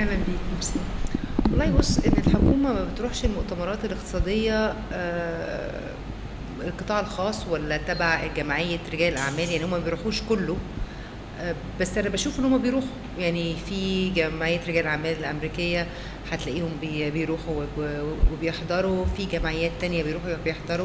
اهلا بيك ميرسي والله بص ان الحكومه ما بتروحش المؤتمرات الاقتصاديه آه، القطاع الخاص ولا تبع جمعيه رجال الاعمال يعني هم ما بيروحوش كله آه، بس انا بشوف ان هم بيروحوا يعني في جمعيه رجال الاعمال الامريكيه هتلاقيهم بي- بيروحوا وب- وبيحضروا في جمعيات تانية بيروحوا وبيحضروا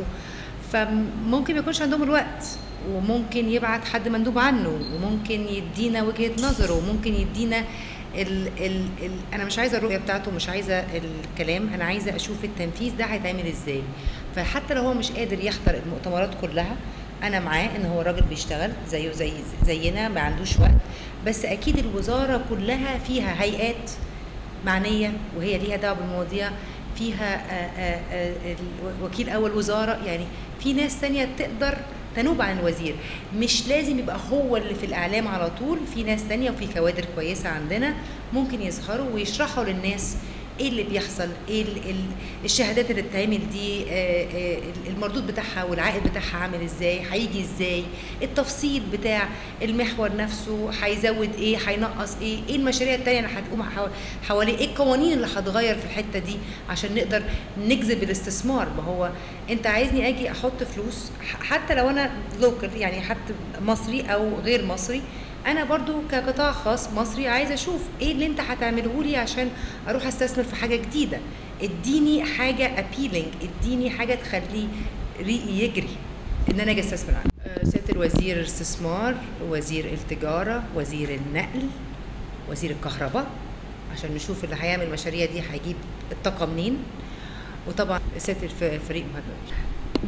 فممكن ما يكونش عندهم الوقت وممكن يبعت حد مندوب عنه وممكن يدينا وجهة نظره وممكن يدينا ال ال ال انا مش عايزه الرؤيه بتاعته مش عايزه الكلام انا عايزه اشوف التنفيذ ده هيتعمل ازاي فحتى لو هو مش قادر يحضر المؤتمرات كلها انا معاه ان هو راجل بيشتغل زيه زي زينا ما عندوش وقت بس اكيد الوزاره كلها فيها هيئات معنيه وهي ليها دعوه بالمواضيع فيها آه، آه، آه، الوكيل اول وزاره يعني في ناس تانية تقدر تنوب عن الوزير مش لازم يبقى هو اللي في الاعلام على طول في ناس تانية وفي كوادر كويسه عندنا ممكن يظهروا ويشرحوا للناس ايه اللي بيحصل ايه ال- ال- الشهادات اللي بتتعمل دي آه، آه، المردود بتاعها والعائد بتاعها عامل ازاي هيجي ازاي التفصيل بتاع المحور نفسه هيزود ايه هينقص ايه ايه المشاريع التانية اللي هتقوم حو- حواليه ايه القوانين اللي هتغير في الحته دي عشان نقدر نجذب الاستثمار ما هو انت عايزني اجي احط فلوس ح- حتى لو انا لوكال يعني حتى مصري او غير مصري انا برضو كقطاع خاص مصري عايزه اشوف ايه اللي انت هتعمله لي عشان اروح استثمر في حاجه جديده اديني حاجه ابيلينج اديني حاجه تخليه ريقي يجري ان انا اجي استثمر عنها سياده الوزير الاستثمار وزير التجاره وزير النقل وزير الكهرباء عشان نشوف اللي هيعمل المشاريع دي هيجيب الطاقه منين وطبعا سياده الف- فريق مهندس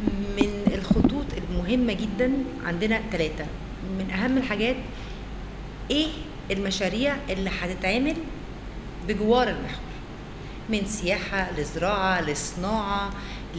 من الخطوط المهمه جدا عندنا ثلاثه من اهم الحاجات ايه المشاريع اللي هتتعمل بجوار المحور من سياحة لزراعة لصناعة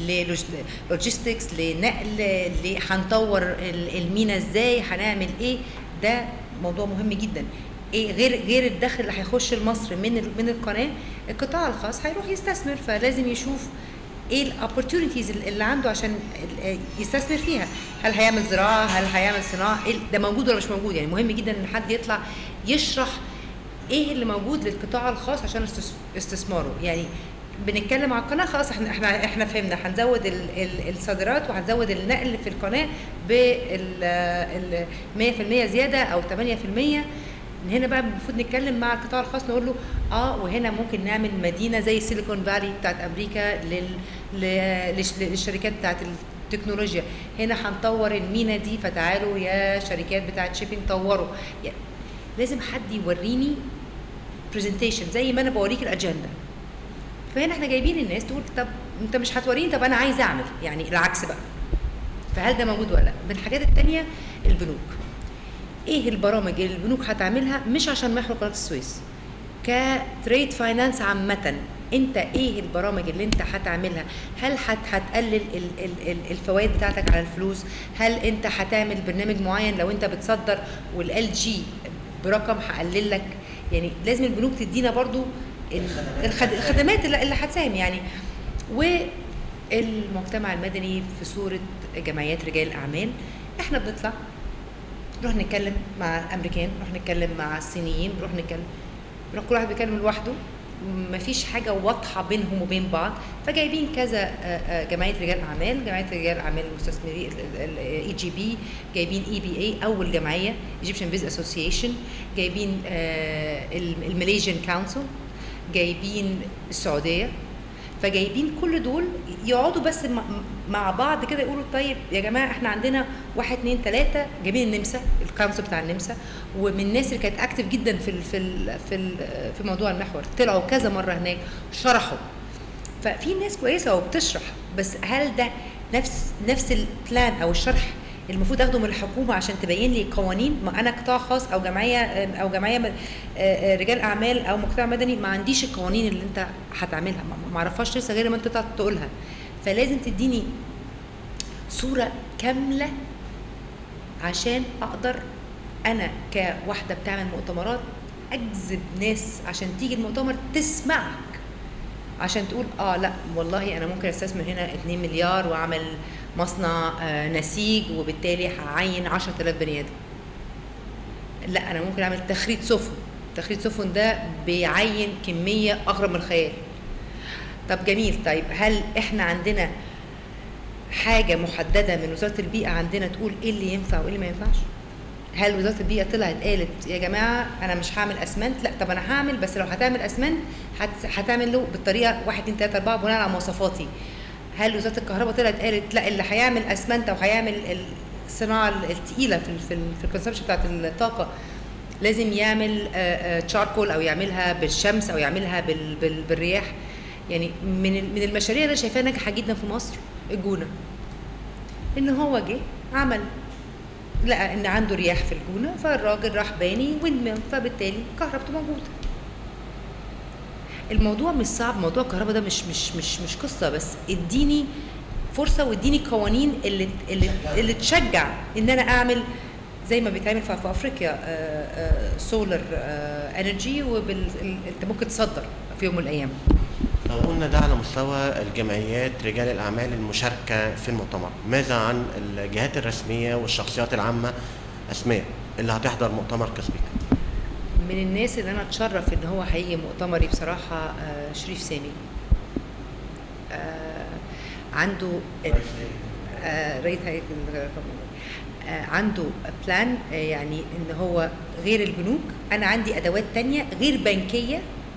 للوجيستكس لنقل ل- هنطور ال- المينا ازاي هنعمل ايه ده موضوع مهم جدا ايه غير غير الدخل اللي هيخش لمصر من ال- من القناه القطاع الخاص هيروح يستثمر فلازم يشوف ايه الاوبورتونيتيز اللي عنده عشان ال- يستثمر فيها هل هيعمل زراعه هل هيعمل صناعه إيه ده موجود ولا مش موجود يعني مهم جدا ان حد يطلع يشرح ايه اللي موجود للقطاع الخاص عشان استس- استثماره يعني بنتكلم على القناه خلاص احنا احنا احنا فهمنا هنزود ال- ال- الصادرات وهنزود النقل في القناه بال 100% زياده او 8% من هنا بقى المفروض نتكلم مع القطاع الخاص نقول له اه وهنا ممكن نعمل مدينه زي سيليكون فالي بتاعت امريكا لل... ل- للش- للشركات بتاعت التكنولوجيا هنا هنطور المينا دي فتعالوا يا شركات بتاعت شيبينج طوروا يعني لازم حد يوريني برزنتيشن زي ما انا بوريك الاجنده فهنا احنا جايبين الناس تقول طب انت مش هتوريني طب انا عايز اعمل يعني العكس بقى فهل ده موجود ولا لا من الحاجات التانية البنوك ايه البرامج اللي البنوك هتعملها مش عشان محور قناه السويس كتريد فاينانس عامه انت ايه البرامج اللي انت هتعملها هل هت هتقلل ال- ال- ال- الفوائد بتاعتك على الفلوس هل انت هتعمل برنامج معين لو انت بتصدر والال جي برقم هقلل لك يعني لازم البنوك تدينا برضو ال- الخد- الخدمات اللي اللي هتساهم يعني والمجتمع المدني في صوره جمعيات رجال الاعمال احنا بنطلع نروح نتكلم مع الامريكان نروح نتكلم مع الصينيين نروح نتكلم نروح كل واحد بيتكلم لوحده مفيش حاجه واضحه بينهم وبين بعض فجايبين كذا آه، آه، جمعيه رجال اعمال جمعيه رجال اعمال المستثمرين الاي جي بي جايبين اي بي اي اول جمعيه ايجيبشن بيز اسوسيشن جايبين الماليزيان كونسل جايبين السعوديه فجايبين كل دول يقعدوا بس مع- مع بعض كده يقولوا طيب يا جماعه احنا عندنا واحد اتنين تلاته جايبين النمسا الكونسل بتاع النمسا ومن الناس اللي كانت اكتف جدا في ال في ال في ال في موضوع المحور طلعوا كذا مره هناك شرحوا ففي ناس كويسه وبتشرح بس هل ده نفس نفس البلان او الشرح المفروض اخده من الحكومه عشان تبين لي قوانين ما انا قطاع خاص او جمعيه او جمعيه م- آه، آه، رجال اعمال او مجتمع مدني ما عنديش القوانين اللي انت هتعملها ما- ما اعرفهاش لسه غير ما انت تقعد تقولها فلازم تديني صوره كامله عشان اقدر انا كواحده بتعمل مؤتمرات اجذب ناس عشان تيجي المؤتمر تسمعك عشان تقول اه لا والله انا ممكن استثمر هنا 2 مليار واعمل مصنع آه نسيج وبالتالي هعين 10000 بني ادم لا انا ممكن اعمل تخريط سفن تخريج سفن ده بيعين كميه اغرب من الخيال طب جميل طيب هل احنا عندنا حاجه محدده من وزاره البيئه عندنا تقول ايه اللي ينفع وايه اللي ما ينفعش هل وزاره البيئه طلعت قالت يا جماعه انا مش هعمل اسمنت لا طب انا هعمل بس لو هتعمل اسمنت هت- هتعمل له بالطريقه 1 2 3 4 بناء على مواصفاتي هل وزاره الكهرباء طلعت قالت لا اللي هيعمل اسمنت او هيعمل الصناعه الثقيله في ال في, ال في الكونسبشن بتاعت الطاقه لازم يعمل تشاركول او يعملها بالشمس او يعملها بال بال بالرياح يعني من ال- من المشاريع اللي أنا شايفاها ناجحه جدا في مصر الجونه ان هو جه عمل لقى ان عنده رياح في الجونه فالراجل راح باني ويند فبالتالي كهربته موجوده الموضوع مش صعب موضوع الكهرباء ده مش مش مش مش قصه بس اديني فرصه واديني قوانين اللي اللي اللي تشجع ان انا اعمل زي ما بيتعمل في في افريقيا سولار انرجي انت ممكن تصدر في يوم من الايام لو قلنا ده على مستوى الجمعيات رجال الأعمال المشاركة في المؤتمر ماذا عن الجهات الرسمية والشخصيات العامة أسماء اللي هتحضر مؤتمر كسبيك من الناس اللي انا اتشرف ان هو هيجي مؤتمري بصراحه آه، شريف سامي آه، عنده آه، رئيس هيئه الرقابة. آه، عنده بلان آه، يعني ان هو غير البنوك انا عندي ادوات تانية غير بنكيه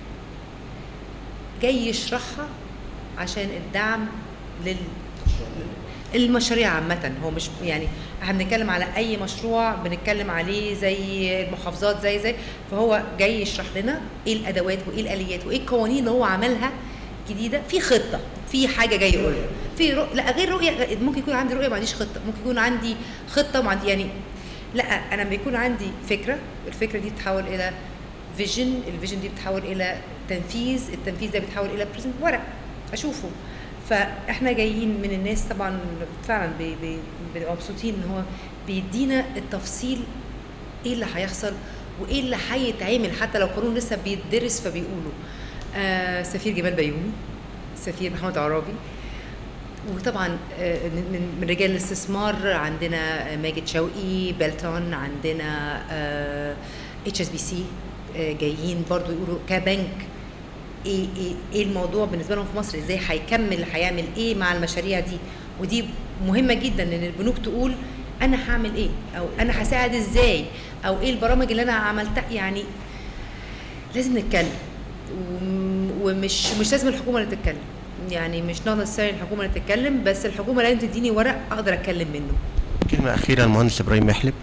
جاي يشرحها عشان الدعم لل المشاريع عامة هو مش يعني احنا بنتكلم على أي مشروع بنتكلم عليه زي المحافظات زي زي فهو جاي يشرح لنا ايه الأدوات وايه الآليات وايه القوانين اللي هو عملها جديدة في خطة في حاجة جاي يقولها في رؤ... لا غير رؤية ممكن يكون عندي رؤية ما عنديش خطة ممكن يكون عندي خطة وما عندي يعني لا انا بيكون عندي فكرة الفكرة دي بتتحول إلى فيجن الفيجن دي بتتحول إلى تنفيذ التنفيذ ده بيتحول إلى بريزنت ورق أشوفه فاحنا جايين من الناس طبعا فعلا بي- بي- بنبقى مبسوطين ان هو بيدينا التفصيل ايه اللي هيحصل وايه اللي هيتعمل حتى لو قانون لسه بيتدرس فبيقولوا آه سفير جمال بيومي سفير محمد عرابي وطبعا آه، من من- من رجال الاستثمار عندنا ماجد شوقي بلتون عندنا اتش اس بي سي جايين برضو يقولوا كبنك ايه ايه ايه الموضوع بالنسبه لهم في مصر ازاي هيكمل هيعمل ايه مع المشاريع دي ودي مهمه جدا ان البنوك تقول انا هعمل ايه او انا هساعد ازاي او ايه البرامج اللي انا عملتها يعني لازم نتكلم وم- ومش مش لازم الحكومه اللي تتكلم يعني مش نقدر نستنى الحكومه اللي تتكلم بس الحكومه لازم تديني ورق اقدر اتكلم منه كلمة أخيرة المهندس إبراهيم محلب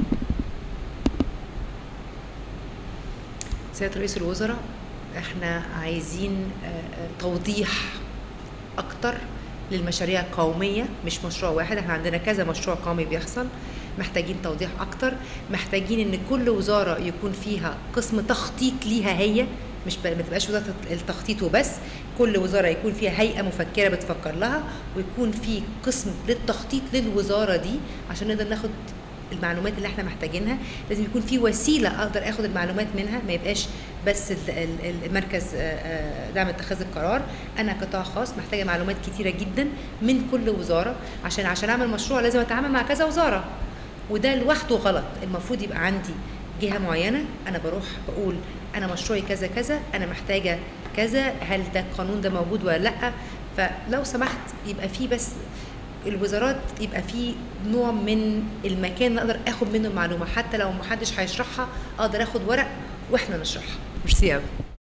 سيادة رئيس الوزراء احنا عايزين آه، آه، توضيح اكتر للمشاريع القومية مش مشروع واحد احنا عندنا كذا مشروع قومي بيحصل محتاجين توضيح اكتر محتاجين ان كل وزارة يكون فيها قسم تخطيط ليها هي مش ب- ما تبقاش وزارة التخطيط وبس كل وزارة يكون فيها هيئة مفكرة بتفكر لها ويكون في قسم للتخطيط للوزارة دي عشان نقدر ناخد المعلومات اللي احنا محتاجينها لازم يكون في وسيله اقدر اخد المعلومات منها ما يبقاش بس ال- ال- المركز آه، آه، دعم اتخاذ القرار انا قطاع خاص محتاجه معلومات كتيره جدا من كل وزاره عشان عشان اعمل مشروع لازم اتعامل مع كذا وزاره وده لوحده غلط المفروض يبقى عندي جهه معينه انا بروح بقول انا مشروعي كذا كذا انا محتاجه كذا هل ده القانون ده موجود ولا لا فلو سمحت يبقى في بس الوزارات يبقى في نوع من المكان اللي اقدر اخد منه المعلومه حتى لو محدش هيشرحها اقدر اخد ورق واحنا نشرحها ميرسي قوي